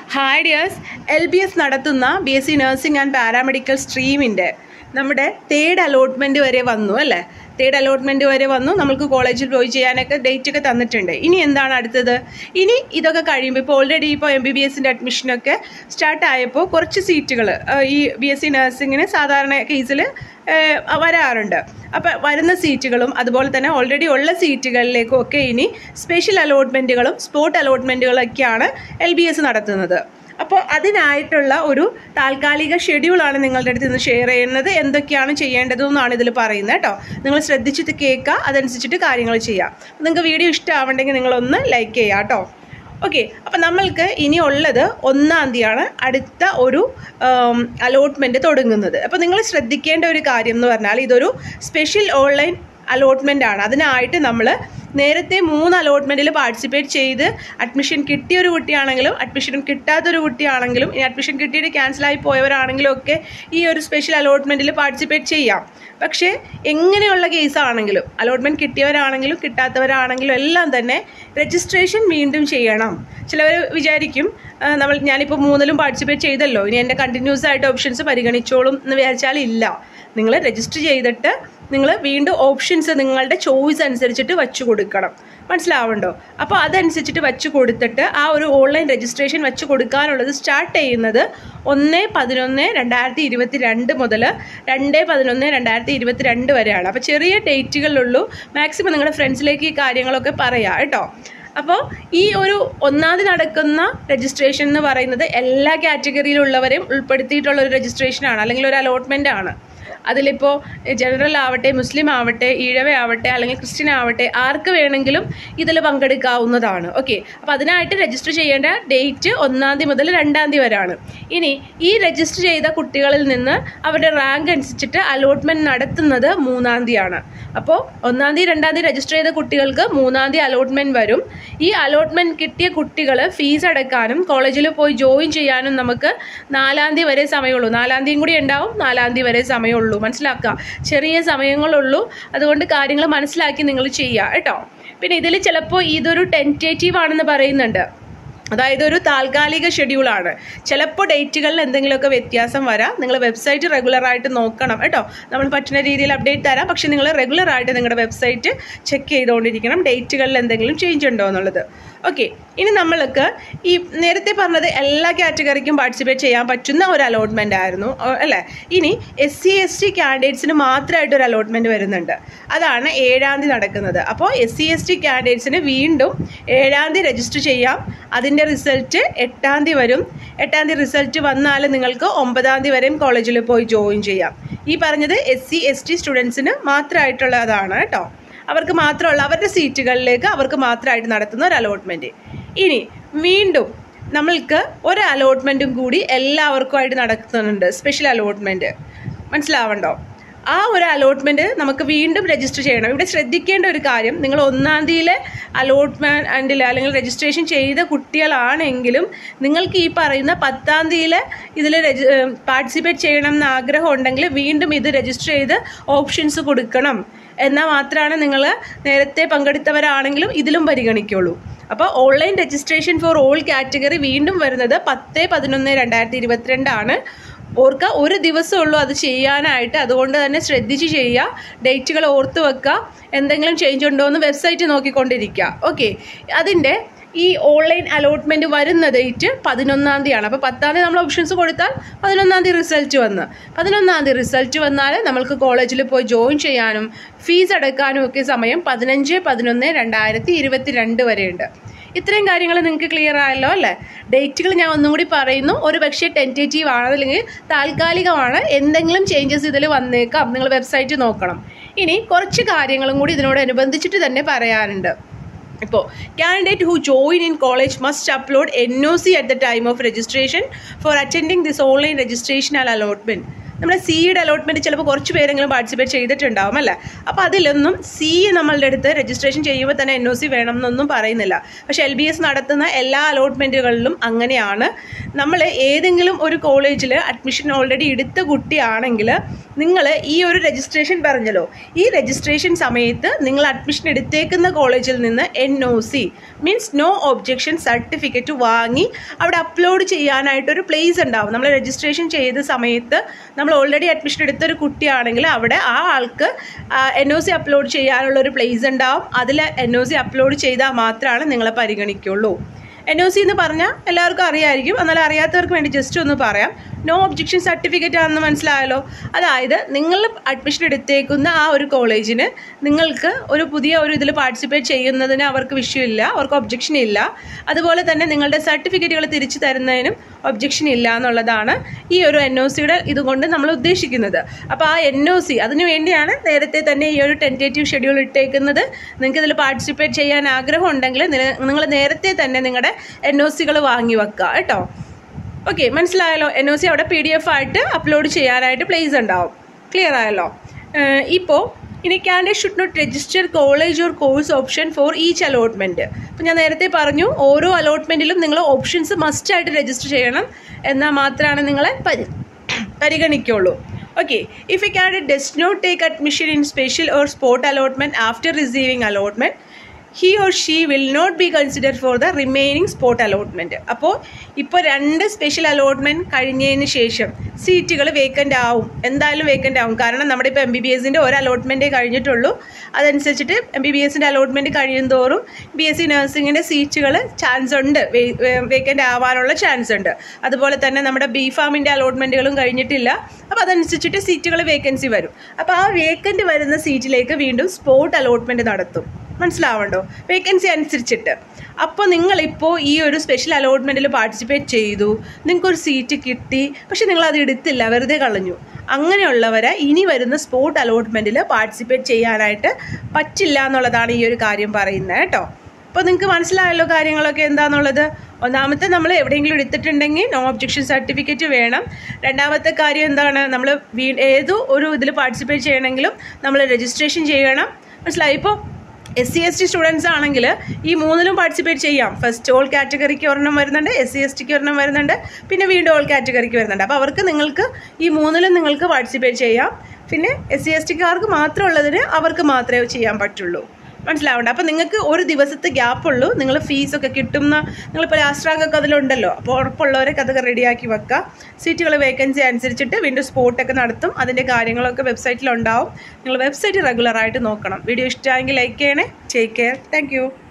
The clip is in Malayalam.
hi dears L B S നടത്തുന്ന B S C nursing and paramedical സ്ട്രീമിൻ്റെ നമ്മുടെ തേർഡ് അലോട്ട്മെൻറ്റ് വരെ വന്നു അല്ലേ തേർഡ് അലോട്ട്മെൻറ്റ് വരെ വന്നു നമുക്ക് കോളേജിൽ പോയി ചെയ്യാനൊക്കെ ഡേറ്റ് ഒക്കെ തന്നിട്ടുണ്ട് ഇനി എന്താണ് അടുത്തത് ഇനി ഇതൊക്കെ കഴിയുമ്പോൾ ഇപ്പോൾ ഓൾറെഡി ഇപ്പോൾ എം ബി ബി എസിൻ്റെ അഡ്മിഷനൊക്കെ സ്റ്റാർട്ട് ആയപ്പോൾ കുറച്ച് സീറ്റുകൾ ഈ ബി എസ് സി നഴ്സിങ്ങിന് സാധാരണ കേസിൽ വരാറുണ്ട് അപ്പം വരുന്ന സീറ്റുകളും അതുപോലെ തന്നെ ഓൾറെഡി ഉള്ള സീറ്റുകളിലേക്കും ഒക്കെ ഇനി സ്പെഷ്യൽ അലോട്ട്മെൻറ്റുകളും സ്പോട്ട് അലോട്ട്മെൻറ്റുകളൊക്കെയാണ് എൽ ബി എസ് നടത്തുന്നത് അപ്പോൾ അതിനായിട്ടുള്ള ഒരു താൽക്കാലിക ഷെഡ്യൂളാണ് നിങ്ങളുടെ അടുത്ത് ഇന്ന് ഷെയർ ചെയ്യുന്നത് എന്തൊക്കെയാണ് ചെയ്യേണ്ടതെന്നാണ് ഇതിൽ പറയുന്നത് കേട്ടോ നിങ്ങൾ ശ്രദ്ധിച്ചിട്ട് കേൾക്കുക അതനുസരിച്ചിട്ട് കാര്യങ്ങൾ ചെയ്യാം നിങ്ങൾക്ക് വീഡിയോ ഇഷ്ടമാവണ്ടെങ്കിൽ നിങ്ങളൊന്ന് ലൈക്ക് ചെയ്യുക കേട്ടോ ഓക്കെ അപ്പം നമ്മൾക്ക് ഇനി ഉള്ളത് ഒന്നാം തീയതിയാണ് അടുത്ത ഒരു അലോട്ട്മെൻറ്റ് തുടങ്ങുന്നത് അപ്പോൾ നിങ്ങൾ ശ്രദ്ധിക്കേണ്ട ഒരു കാര്യം എന്ന് പറഞ്ഞാൽ ഇതൊരു സ്പെഷ്യൽ ഓൺലൈൻ അലോട്ട്മെൻ്റ് ആണ് അതിനായിട്ട് നമ്മൾ നേരത്തെ മൂന്ന് അലോട്ട്മെൻറ്റിൽ പാർട്ടിസിപ്പേറ്റ് ചെയ്ത് അഡ്മിഷൻ കിട്ടിയ ഒരു കുട്ടിയാണെങ്കിലും അഡ്മിഷൻ കിട്ടാത്തൊരു കുട്ടിയാണെങ്കിലും ഇനി അഡ്മിഷൻ കിട്ടിയിട്ട് ക്യാൻസലായി പോയവരാണെങ്കിലും ഒക്കെ ഈ ഒരു സ്പെഷ്യൽ അലോട്ട്മെൻറ്റിൽ പാർട്ടിസിപ്പേറ്റ് ചെയ്യാം പക്ഷേ എങ്ങനെയുള്ള കേസാണെങ്കിലും അലോട്ട്മെൻറ്റ് കിട്ടിയവരാണെങ്കിലും കിട്ടാത്തവരാണെങ്കിലും എല്ലാം തന്നെ രജിസ്ട്രേഷൻ വീണ്ടും ചെയ്യണം ചിലവർ വിചാരിക്കും നമ്മൾ ഞാനിപ്പോൾ മൂന്നിലും പാർട്ടിസിപ്പേറ്റ് ചെയ്തല്ലോ ഇനി എൻ്റെ കണ്ടിന്യൂസ് ആയിട്ട് ഓപ്ഷൻസ് പരിഗണിച്ചോളും എന്ന് വിചാരിച്ചാൽ ഇല്ല നിങ്ങൾ രജിസ്റ്റർ ചെയ്തിട്ട് നിങ്ങൾ വീണ്ടും ഓപ്ഷൻസ് നിങ്ങളുടെ ചോയ്സ് അനുസരിച്ചിട്ട് വച്ചു കൊടുക്കണം മനസ്സിലാവുണ്ടോ അപ്പോൾ അതനുസരിച്ചിട്ട് വച്ച് കൊടുത്തിട്ട് ആ ഒരു ഓൺലൈൻ രജിസ്ട്രേഷൻ വെച്ച് കൊടുക്കാനുള്ളത് സ്റ്റാർട്ട് ചെയ്യുന്നത് ഒന്ന് പതിനൊന്ന് രണ്ടായിരത്തി ഇരുപത്തി രണ്ട് മുതൽ രണ്ട് പതിനൊന്ന് രണ്ടായിരത്തി ഇരുപത്തി രണ്ട് വരെയാണ് അപ്പോൾ ചെറിയ ഡേറ്റുകളിലുള്ളൂ മാക്സിമം നിങ്ങളുടെ ഫ്രണ്ട്സിലേക്ക് ഈ കാര്യങ്ങളൊക്കെ പറയാം കേട്ടോ അപ്പോൾ ഈ ഒരു ഒന്നാമത് നടക്കുന്ന രജിസ്ട്രേഷൻ എന്ന് പറയുന്നത് എല്ലാ കാറ്റഗറിയിലുള്ളവരെയും ഉൾപ്പെടുത്തിയിട്ടുള്ള ഒരു രജിസ്ട്രേഷനാണ് അല്ലെങ്കിൽ ഒരു അലോട്ട്മെൻ്റ് ആണ് അതിലിപ്പോൾ ജനറൽ ആവട്ടെ മുസ്ലിം ആവട്ടെ ഈഴവ ആവട്ടെ അല്ലെങ്കിൽ ക്രിസ്ത്യൻ ആവട്ടെ ആർക്ക് വേണമെങ്കിലും ഇതിൽ പങ്കെടുക്കാവുന്നതാണ് ഓക്കെ അപ്പോൾ അതിനായിട്ട് രജിസ്റ്റർ ചെയ്യേണ്ട ഡേറ്റ് ഒന്നാം തീയതി മുതൽ രണ്ടാം തീയതി വരെയാണ് ഇനി ഈ രജിസ്റ്റർ ചെയ്ത കുട്ടികളിൽ നിന്ന് അവരുടെ റാങ്ക് അനുസരിച്ചിട്ട് അലോട്ട്മെൻറ്റ് നടത്തുന്നത് മൂന്നാം തീയതിയാണ് അപ്പോൾ ഒന്നാം തീയതി രണ്ടാം തീയതി രജിസ്റ്റർ ചെയ്ത കുട്ടികൾക്ക് മൂന്നാം തീയതി അലോട്ട്മെൻറ്റ് വരും ഈ അലോട്ട്മെൻറ്റ് കിട്ടിയ കുട്ടികൾ ഫീസ് അടക്കാനും കോളേജിൽ പോയി ജോയിൻ ചെയ്യാനും നമുക്ക് നാലാം തീയതി വരെ സമയമുള്ളൂ നാലാം തീയതിയും കൂടി ഉണ്ടാവും നാലാം തീയതി വരെ സമയമുള്ളൂ മനസ്സിലാക്കുക ചെറിയ സമയങ്ങളുള്ളൂ അതുകൊണ്ട് കാര്യങ്ങൾ മനസ്സിലാക്കി നിങ്ങൾ ചെയ്യുക കേട്ടോ പിന്നെ ഇതിൽ ചിലപ്പോൾ ഇതൊരു ടെൻറ്റേറ്റീവ് ആണെന്ന് പറയുന്നുണ്ട് അതായത് ഒരു താൽക്കാലിക ഷെഡ്യൂളാണ് ചിലപ്പോൾ ഡേറ്റുകളിൽ എന്തെങ്കിലുമൊക്കെ വ്യത്യാസം വരാം നിങ്ങൾ വെബ്സൈറ്റ് റെഗുലറായിട്ട് നോക്കണം കേട്ടോ നമ്മൾ പറ്റുന്ന രീതിയിൽ അപ്ഡേറ്റ് തരാം പക്ഷേ നിങ്ങൾ റെഗുലറായിട്ട് നിങ്ങളുടെ വെബ്സൈറ്റ് ചെക്ക് ചെയ്തുകൊണ്ടിരിക്കണം ഡേറ്റുകളിൽ എന്തെങ്കിലും ചേഞ്ച് ഉണ്ടോ എന്നുള്ളത് ഓക്കെ ഇനി നമ്മൾക്ക് ഈ നേരത്തെ പറഞ്ഞത് എല്ലാ കാറ്റഗറിക്കും പാർട്ടിസിപ്പേറ്റ് ചെയ്യാൻ പറ്റുന്ന ഒരു അലോട്ട്മെൻ്റ് ആയിരുന്നു അല്ലേ ഇനി എസ് സി എസ് ടി കാൻഡിഡേറ്റ്സിന് മാത്രമായിട്ട് ഒരു അലോട്ട്മെൻറ്റ് വരുന്നുണ്ട് അതാണ് ഏഴാം തീയതി നടക്കുന്നത് അപ്പോൾ എസ് സി എസ് ടി കാൻഡിഡേറ്റ്സിന് വീണ്ടും ഏഴാം തീയതി രജിസ്റ്റർ ചെയ്യാം അതിൻ്റെ റിസൾട്ട് എട്ടാം തീയതി വരും എട്ടാം തീയതി റിസൾട്ട് വന്നാൽ നിങ്ങൾക്ക് ഒമ്പതാം തീയതി വരെയും കോളേജിൽ പോയി ജോയിൻ ചെയ്യാം ഈ പറഞ്ഞത് എസ് സി എസ് ടി സ്റ്റുഡൻസിന് മാത്രമായിട്ടുള്ളതാണ് കേട്ടോ അവർക്ക് മാത്രമുള്ള അവരുടെ സീറ്റുകളിലേക്ക് അവർക്ക് മാത്രമായിട്ട് നടത്തുന്ന ഒരു അലോട്ട്മെൻറ്റ് ഇനി വീണ്ടും നമ്മൾക്ക് ഒരു അലോട്ട്മെൻറ്റും കൂടി എല്ലാവർക്കുമായിട്ട് നടത്തുന്നുണ്ട് സ്പെഷ്യൽ അലോട്ട്മെൻറ്റ് മനസ്സിലാവണ്ടോ ആ ഒരു അലോട്ട്മെൻറ്റ് നമുക്ക് വീണ്ടും രജിസ്റ്റർ ചെയ്യണം ഇവിടെ ശ്രദ്ധിക്കേണ്ട ഒരു കാര്യം നിങ്ങൾ ഒന്നാം തീയതിയിലെ അലോട്ട്മെൻറ്റിൽ അല്ലെങ്കിൽ രജിസ്ട്രേഷൻ ചെയ്ത കുട്ടികളാണെങ്കിലും നിങ്ങൾക്ക് ഈ പറയുന്ന പത്താം തീയതിയിൽ ഇതിൽ രജി പാർട്ടിസിപ്പേറ്റ് ചെയ്യണം എന്ന് ആഗ്രഹം ഉണ്ടെങ്കിൽ വീണ്ടും ഇത് രജിസ്റ്റർ ചെയ്ത് ഓപ്ഷൻസ് കൊടുക്കണം എന്നാൽ മാത്രമാണ് നിങ്ങൾ നേരത്തെ പങ്കെടുത്തവരാണെങ്കിലും ഇതിലും പരിഗണിക്കുള്ളൂ അപ്പോൾ online registration for all category വീണ്ടും വരുന്നത് പത്ത് പതിനൊന്ന് രണ്ടായിരത്തി ഇരുപത്തിരണ്ടാണ് ഓർക്കുക ഒരു ദിവസമേ ഉള്ളൂ അത് ചെയ്യാനായിട്ട് അതുകൊണ്ട് തന്നെ ശ്രദ്ധിച്ച് ചെയ്യുക ഡേറ്റുകൾ ഓർത്ത് വെക്കുക എന്തെങ്കിലും ചേഞ്ച് ഉണ്ടോ എന്ന് വെബ്സൈറ്റ് നോക്കിക്കൊണ്ടിരിക്കുക ഓക്കെ അതിൻ്റെ ഈ ഓൺലൈൻ അലോട്ട്മെൻറ്റ് വരുന്ന ഡേറ്റ് പതിനൊന്നാം തീയതിയാണ് അപ്പോൾ പത്താം തീയതി നമ്മൾ ഓപ്ഷൻസ് കൊടുത്താൽ പതിനൊന്നാം തീയതി റിസൾട്ട് വന്ന് പതിനൊന്നാം തീയതി റിസൾട്ട് വന്നാൽ നമ്മൾക്ക് കോളേജിൽ പോയി ജോയിൻ ചെയ്യാനും ഫീസ് അടക്കാനും ഒക്കെ സമയം പതിനഞ്ച് പതിനൊന്ന് രണ്ടായിരത്തി ഇരുപത്തി രണ്ട് വരെയുണ്ട് ഇത്രയും കാര്യങ്ങൾ നിങ്ങൾക്ക് ക്ലിയർ ആയല്ലോ അല്ലേ ഡേറ്റുകൾ ഞാൻ ഒന്നും കൂടി പറയുന്നു ഒരു പക്ഷേ ടെൻറ്റേറ്റീവ് ആണ് അല്ലെങ്കിൽ താൽക്കാലികമാണ് എന്തെങ്കിലും ചേഞ്ചസ് ഇതിൽ വന്നേക്കാം നിങ്ങൾ വെബ്സൈറ്റ് നോക്കണം ഇനി കുറച്ച് കാര്യങ്ങളും കൂടി ഇതിനോടനുബന്ധിച്ചിട്ട് തന്നെ പറയാനുണ്ട് ഇപ്പോൾ candidate who join in college must upload N O C at the time of registration for attending this online registration and allotment നമ്മുടെ സിയുടെ അലോട്ട്മെൻറ്റ് ചിലപ്പോൾ കുറച്ച് പേരെങ്കിലും പാർട്ടിസിപ്പേറ്റ് ചെയ്തിട്ടുണ്ടാവും അല്ലേ അപ്പോൾ അതിലൊന്നും സി നമ്മളുടെ അടുത്ത് രജിസ്ട്രേഷൻ ചെയ്യുമ്പോൾ തന്നെ എൻ ഒ സി വേണം എന്നൊന്നും പറയുന്നില്ല പക്ഷേ എൽ ബി എസ് നടത്തുന്ന എല്ലാ അലോട്ട്മെൻറ്റുകളിലും അങ്ങനെയാണ് നമ്മൾ ഏതെങ്കിലും ഒരു കോളേജിൽ അഡ്മിഷൻ ഓൾറെഡി എടുത്ത കുട്ടിയാണെങ്കിൽ നിങ്ങൾ ഈ ഒരു രജിസ്ട്രേഷൻ പറഞ്ഞല്ലോ ഈ രജിസ്ട്രേഷൻ സമയത്ത് നിങ്ങൾ അഡ്മിഷൻ എടുത്തേക്കുന്ന കോളേജിൽ നിന്ന് N O C means no objection certificate വാങ്ങി അവിടെ അപ്ലോഡ് ചെയ്യാനായിട്ടൊരു പ്ലേസ് ഉണ്ടാവും നമ്മൾ രജിസ്ട്രേഷൻ ചെയ്ത സമയത്ത് നമ്മൾ ഓൾറെഡി അഡ്മിഷൻ എടുത്തൊരു കുട്ടിയാണെങ്കിൽ അവിടെ ആ ആൾക്ക് എൻ ഒ സി അപ്ലോഡ് ചെയ്യാനുള്ള ഒരു പ്ലേസ് ഉണ്ടാവും അതിൽ എൻ ഒ സി അപ്ലോഡ് ചെയ്താൽ മാത്രമാണ് നിങ്ങളെ പരിഗണിക്കുള്ളൂ എൻ ഒ സി എന്ന് പറഞ്ഞാൽ എല്ലാവർക്കും അറിയായിരിക്കും എന്നാൽ അറിയാത്തവർക്ക് വേണ്ടി ജസ്റ്റ് ഒന്ന് പറയാം നോ ഒബ്ജെക്ഷൻ സർട്ടിഫിക്കറ്റ് ആണെന്ന് മനസ്സിലായല്ലോ അതായത് നിങ്ങൾ അഡ്മിഷൻ എടുത്തേക്കുന്ന ആ ഒരു കോളേജിന് നിങ്ങൾക്ക് ഒരു പുതിയ ഒരു ഇതിൽ പാർട്ടിസിപ്പേറ്റ് ചെയ്യുന്നതിന് അവർക്ക് വിഷയമില്ല അവർക്ക് ഒബ്ജെക്ഷൻ ഇല്ല അതുപോലെ തന്നെ നിങ്ങളുടെ സർട്ടിഫിക്കറ്റുകൾ തിരിച്ചു തരുന്നതിനും ഒബ്ജെക്ഷൻ ഇല്ല എന്നുള്ളതാണ് ഈ ഒരു എൻ ഒ സിയുടെ ഇതുകൊണ്ട് നമ്മൾ ഉദ്ദേശിക്കുന്നത് അപ്പോൾ ആ എൻ ഒ സി അതിനു വേണ്ടിയാണ് നേരത്തെ തന്നെ ഈ ഒരു ടെൻറ്റേറ്റീവ് ഷെഡ്യൂൾ ഇട്ടേക്കുന്നത് നിങ്ങൾക്ക് ഇതിൽ പാർട്ടിസിപ്പേറ്റ് ചെയ്യാൻ ആഗ്രഹം ഉണ്ടെങ്കിൽ നിങ്ങൾ നേരത്തെ തന്നെ നിങ്ങളുടെ എൻ ഒ സികൾ വാങ്ങി വെക്കുക കേട്ടോ ഓക്കെ മനസ്സിലായല്ലോ എൻ ഒ സി അവിടെ പി ഡി എഫ് ആയിട്ട് അപ്ലോഡ് ചെയ്യാനായിട്ട് പ്ലേസ് ഉണ്ടാവും ക്ലിയർ ആയല്ലോ ഇപ്പോൾ ഇനി candidate should not register college or course option for each allotment അപ്പോൾ ഞാൻ നേരത്തെ പറഞ്ഞു ഓരോ അലോട്ട്മെൻറ്റിലും നിങ്ങൾ ഓപ്ഷൻസ് മസ്റ്റായിട്ട് രജിസ്റ്റർ ചെയ്യണം എന്നാൽ മാത്രമാണ് നിങ്ങളെ പരി പരിഗണിക്കുള്ളൂ okay if a candidate does not take admission in special or spot allotment after receiving allotment he or she will not be consider for the remaining spot allotment അപ്പോൾ ഇപ്പോൾ രണ്ട് സ്പെഷ്യൽ അലോട്ട്മെൻറ്റ് കഴിഞ്ഞതിന് ശേഷം സീറ്റുകൾ വേക്കൻ്റ് ആവും എന്തായാലും വേക്കൻ്റ് ആവും കാരണം നമ്മുടെ ഇപ്പോൾ എം ബി ബി എസിൻ്റെ ഒരു അലോട്ട്മെൻറ്റേ കഴിഞ്ഞിട്ടുള്ളൂ അതനുസരിച്ചിട്ട് എം ബി ബി എസിൻ്റെ അലോട്ട്മെൻറ്റ് കഴിയുന്തോറും ബി എസ് സി നഴ്സിങ്ങിൻ്റെ സീറ്റുകൾ ചാൻസ് ഉണ്ട് വേക്കൻ്റ് ആവാനുള്ള ചാൻസ് ഉണ്ട് അതുപോലെ തന്നെ നമ്മുടെ ബി ഫാമിൻ്റെ അലോട്ട്മെൻറ്റുകളും കഴിഞ്ഞിട്ടില്ല അപ്പോൾ അതനുസരിച്ചിട്ട് സീറ്റുകൾ വേക്കൻസി വരും അപ്പോൾ ആ വേക്കൻ്റ് വരുന്ന സീറ്റിലേക്ക് വീണ്ടും സ്പോട്ട് അലോട്ട്മെൻറ്റ് നടത്തും മനസ്സിലാവണ്ടോ വേക്കൻസി അനുസരിച്ചിട്ട് അപ്പോൾ നിങ്ങളിപ്പോൾ ഈ ഒരു സ്പെഷ്യൽ അലോട്ട്മെൻറ്റിൽ പാർട്ടിസിപ്പേറ്റ് ചെയ്തു നിങ്ങൾക്കൊരു സീറ്റ് കിട്ടി പക്ഷെ നിങ്ങൾ അത് എടുത്തില്ല വെറുതെ കളഞ്ഞു അങ്ങനെയുള്ളവരെ ഇനി വരുന്ന സ്പോട്ട് അലോട്ട്മെൻറ്റിൽ പാർട്ടിസിപ്പേറ്റ് ചെയ്യാനായിട്ട് പറ്റില്ല എന്നുള്ളതാണ് ഈ ഒരു കാര്യം പറയുന്നത് കേട്ടോ അപ്പോൾ നിങ്ങൾക്ക് മനസ്സിലായല്ലോ കാര്യങ്ങളൊക്കെ എന്താണെന്നുള്ളത് ഒന്നാമത്തെ നമ്മൾ എവിടെയെങ്കിലും എടുത്തിട്ടുണ്ടെങ്കിൽ നോ ഒബ്ജെക്ഷൻ സർട്ടിഫിക്കറ്റ് വേണം രണ്ടാമത്തെ കാര്യം എന്താണ് നമ്മൾ വീ ഏതോ ഒരു ഇതിൽ പാർട്ടിസിപ്പേറ്റ് ചെയ്യണമെങ്കിലും നമ്മൾ രജിസ്ട്രേഷൻ ചെയ്യണം മനസ്സിലായി ഇപ്പോൾ S C S T students ആണെങ്കിൽ ഈ മൂന്നിലും പാർട്ടിസിപ്പേറ്റ് ചെയ്യാം ഫസ്റ്റ് ഓൾ കാറ്റഗറിക്ക് ഒരെണ്ണം വരുന്നുണ്ട് എസ് സി എസ് ടിക്ക് ഒരെണ്ണം വരുന്നുണ്ട് പിന്നെ വീണ്ടും ഓൾ കാറ്റഗറിക്ക് വരുന്നുണ്ട് അപ്പോൾ അവർക്ക് നിങ്ങൾക്ക് ഈ മൂന്നിലും നിങ്ങൾക്ക് പാർട്ടിസിപ്പേറ്റ് ചെയ്യാം പിന്നെ എസ് സി എസ് ടിക്കാർക്ക് മാത്രമുള്ളതിന് അവർക്ക് മാത്രമേ ചെയ്യാൻ പറ്റുള്ളൂ മനസ്സിലാവണ്ട അപ്പോൾ നിങ്ങൾക്ക് ഒരു ദിവസത്തെ ഗ്യാപ്പ് ഉള്ളൂ നിങ്ങൾ ഫീസൊക്കെ കിട്ടുന്ന നിങ്ങളിപ്പോൾ ലാസ്റ്റ് റാങ്ക് ഒക്കെ അതിലുണ്ടല്ലോ അപ്പോൾ ഉറപ്പുള്ളവരൊക്കെ അതൊക്കെ റെഡിയാക്കി വെക്കുക സീറ്റുകൾ വേക്കൻസി അനുസരിച്ചിട്ട് വീണ്ടും സ്പോട്ടൊക്കെ നടത്തും അതിൻ്റെ കാര്യങ്ങളൊക്കെ വെബ്സൈറ്റിലുണ്ടാവും നിങ്ങൾ വെബ്സൈറ്റ് റെഗുലറായിട്ട് നോക്കണം വീഡിയോ ഇഷ്ടമായെങ്കിൽ ലൈക്ക് ചെയ്യണേ ടേക്ക് കെയർ താങ്ക്